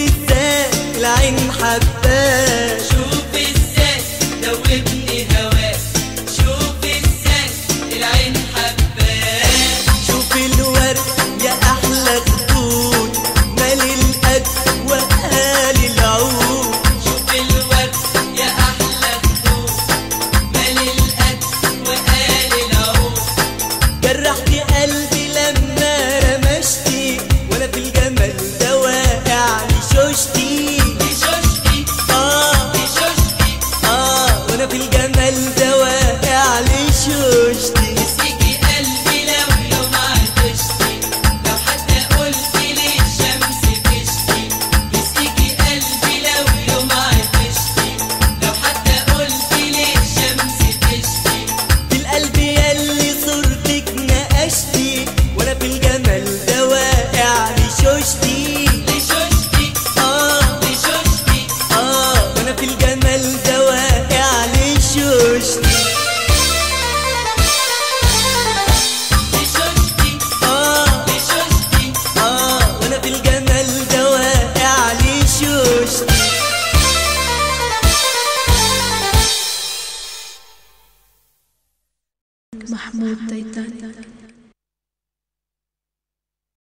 ازاي العين حباه شوف ازاي دوبني هواك شوف ازاي العين حباه شوف الورد يا احلى خدود مال القد وقال العود شوف الورد يا احلى خدود مال القد وقال العود جرحت قلبي لما رمشتي وانا في الجمال ده واقع لشوشتي بشوشتي اه بشوشتي اه وانا في الجمال ده واقع لشوشتي مسكي قلبي لو يوم عطشتي لو حتى قلت لي الشمس تشتي مسكي قلبي لو يوم عطشتي لو حتى قلت لي الشمس تشتي في القلب ياللي صورتك نقشتي وانا في الجمال ده واقع لشوشتي بشوشتي اه بشوشتي اه وانا في الجمال ده واقع لشوشتي بشوشتي اه بشوشتي اه وانا في الجمال ده واقع لشوشتي محمود تيتانيك